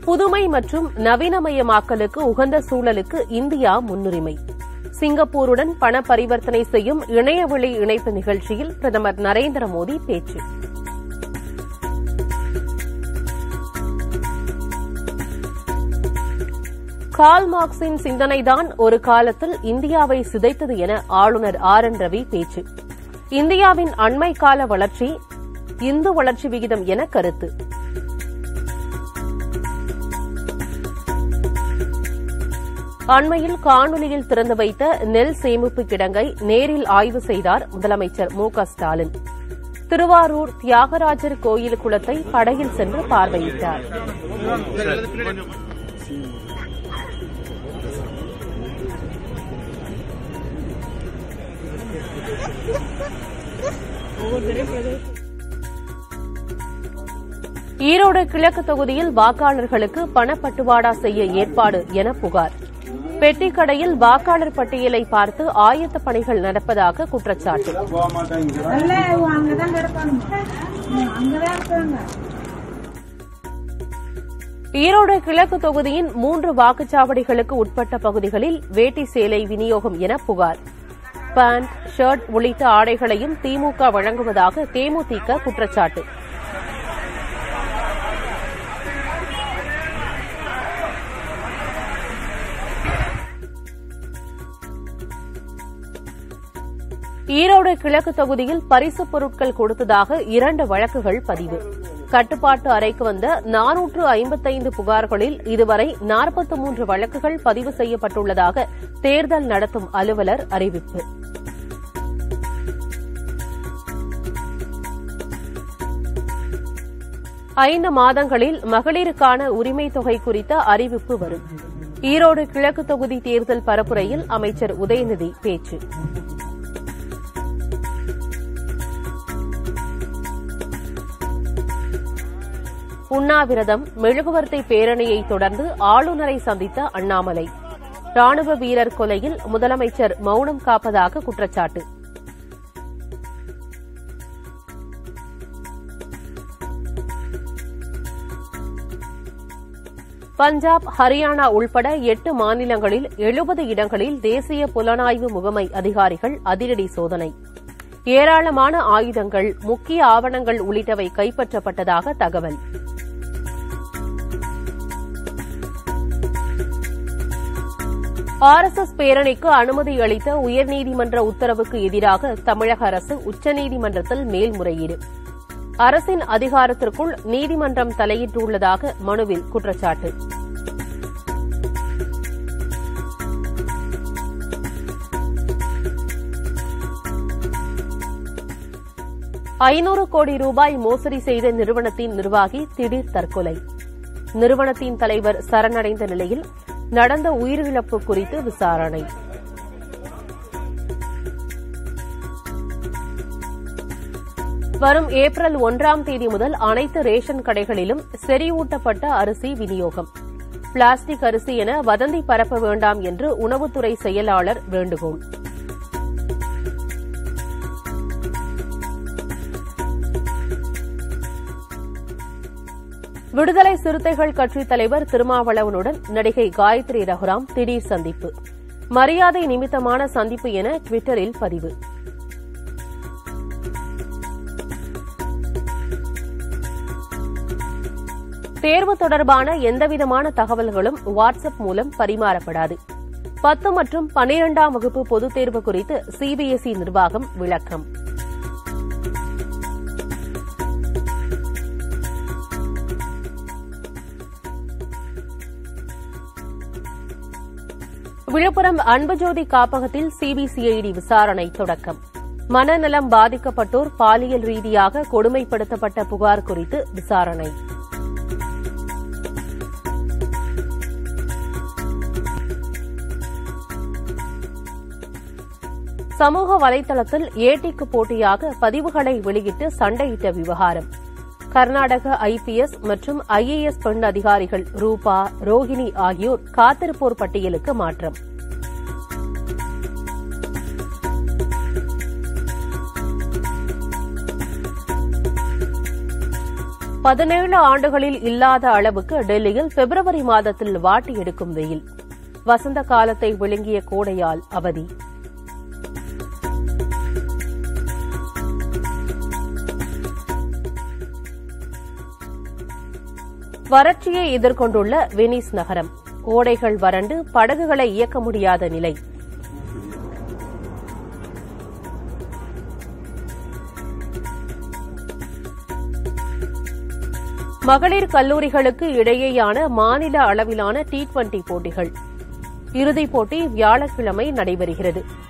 புதுமை மற்றும் நவீனமயமாக்கலுக்கு உகந்த சூழலுக்கு இந்தியா முன்னுரிமை சிங்கப்பூருடன் பண பரிவர்த்தனை செய்யும் இணையவழி இணைப்பு நிகழ்ச்சியில் பிரதமர் நரேந்திர மோடி பேச்சு கால் மார்க்சின் சிந்தனைதான் ஒரு காலத்தில் இந்தியாவை சிதைத்தது என ஆளுநர் ஆர் என் ரவி பேச்சு இந்தியாவின் அண்மை கால வளர்ச்சி இந்து வளர்ச்சி விகிதம் என கருத்து அண்மையில் காணொலியில் திறந்து வைத்த நெல் சேமிப்பு கிடங்கை நேரில் ஆய்வு செய்தார் முதலமைச்சர் மு க ஸ்டாலின் திருவாரூர் தியாகராஜர் கோயில் குளத்தை படகில் சென்று பார்வையிட்டார் ஈரோடு கிழக்கு தொகுதியில் வாக்காளர்களுக்கு பணப்பட்டுவாடா செய்ய ஏற்பாடு என புகார் பெட்டிக் கடையில் வாக்காளர் பட்டியலை பார்த்து ஆயத்த பணிகள் நடப்பதாக குற்றச்சாட்டு போக மாட்டாங்க இல்ல இவங்க அங்கதான் கிடப்பாங்க ம், அங்கதான் இருப்பாங்க ஈரோடு கிழக்கு தொகுதியின் மூன்று வாக்குச்சாவடிகளுக்கு உட்பட்ட பகுதிகளில் வேட்டி சேலை விநியோகம் என புகார் பேண்ட் ஷர்ட் உள்ளிட்ட ஆடைகளையும் திமுக வழங்குவதாக தேமுதிக குற்றச்சாட்டு ஈரோடு கிழக்கு தொகுதியில் பரிசுப் பொருட்கள் கொடுத்ததாக இரண்டு வழக்குகள் பதிவு கட்டுப்பாட்டு அறைக்கு வந்த நானூற்று ஐம்பத்தைந்து புகார்களில் இதுவரை நாற்பத்தி மூன்று வழக்குகள் பதிவு செய்யப்பட்டுள்ளதாக தேர்தல் நடத்தும் அலுவலர் அறிவிப்பு ஐந்து மாதங்களில் மகளிருக்கான உரிமை தொகை குறித்த அறிவிப்பு வரும் ஈரோடு கிழக்கு தொகுதி தேர்தல் பரப்புரையில் அமைச்சர் உதயநிதி பேச்சு உண்ணாவிரதம் மெழுகுவர்த்தை பேரணியை தொடர்ந்து ஆளுநரை சந்தித்த அண்ணாமலை ராணுவ வீரர் கொலையில் முதலமைச்சர் மௌனம் காப்பதாக குற்றச்சாட்டு பஞ்சாப் ஹரியானா உள்பட எட்டு மாநிலங்களில் எழுபது இடங்களில் தேசிய புலனாய்வு முகமை அதிகாரிகள் அதிரடி சோதனை ஏராளமான ஆயுதங்கள் முக்கிய ஆவணங்கள் உள்ளிட்டவை கைப்பற்றப்பட்டதாக தகவல் ஆர் எஸ் எஸ் பேரணிக்கு அனுமதி அளித்த உயர்நீதிமன்ற உத்தரவுக்கு எதிராக தமிழக அரசு உச்சநீதிமன்றத்தில் மேல்முறையீடு அரசின் அதிகாரத்திற்குள் நீதிமன்றம் தலையிட்டுள்ளதாக மனுவில் குற்றச்சாட்டு ஐநூறு கோடி ரூபாய் மோசடி செய்த நிறுவனத்தின் நிர்வாகி திடீர் தற்கொலை நிறுவனத்தின் தலைவர் சரணடைந்த நிலையில் நடந்த உயிரிழப்பு குறித்து விசாரணை வரும் ஏப்ரல் ஒன்றாம் தேதி முதல் அனைத்து ரேஷன் கடைகளிலும் செறிவூட்டப்பட்ட அரிசி விநியோகம் பிளாஸ்டிக் அரிசி என வதந்தி பரப்ப வேண்டாம் என்று உணவுத்துறை செயலாளர் வேண்டுகோள் விடுதலை சிறுத்தைகள் கட்சித் தலைவர் திருமாவளவனுடன் நடிகை காயத்ரி ரகுராம் திடீர் சந்திப்பு மரியாதை நிமித்தமான சந்திப்பு என டுவிட்டரில் பதிவு தேர்வு தொடர்பான எந்தவிதமான தகவல்களும் வாட்ஸ்அப் மூலம் பரிமாறப்படாது பத்து மற்றும் பனிரெண்டாம் வகுப்பு பொதுத் தேர்வு குறித்து சிபிஎஸ்இ நிர்வாகம் விளக்கம் விழுப்புரம் அன்புஜோதி காப்பகத்தில் சிபிசிஐடி விசாரணை தொடக்கம் மனநலம் பாதிக்கப்பட்டோர் பாலியல் ரீதியாக கொடுமைப்படுத்தப்பட்ட புகார் குறித்து விசாரணை சமூக வலைதளத்தில் ஏடிக்கு போட்டியாக பதிவுகளை வெளியிட்டு சண்டையிட்ட விவகாரம் கர்நாடக ஐபிஎஸ் மற்றும் ஐஏஎஸ் பெண் அதிகாரிகள் ரூபா ரோஹிணி ஆகியோர் காத்திருப்போர் பட்டியலுக்கு மாற்றம் பதினேழு ஆண்டுகளில் இல்லாத அளவுக்கு டெல்லியில் பிப்ரவரி மாதத்தில் வாட்டி எடுக்கும் வெயில் வசந்த காலத்தை விழுங்கிய கோடையால் அவதி வறட்சியை எதிர்கொண்டுள்ள வெனிஸ் நகரம் ஓடைகள் வறண்டு படகுகளை இயக்க முடியாத நிலை மகளிர் கல்லூரிகளுக்கு இடையேயான மாநில அளவிலான டி டுவெண்டி போட்டிகள் இறுதிப் போட்டி வியாழக்கிழமை நடைபெறுகிறது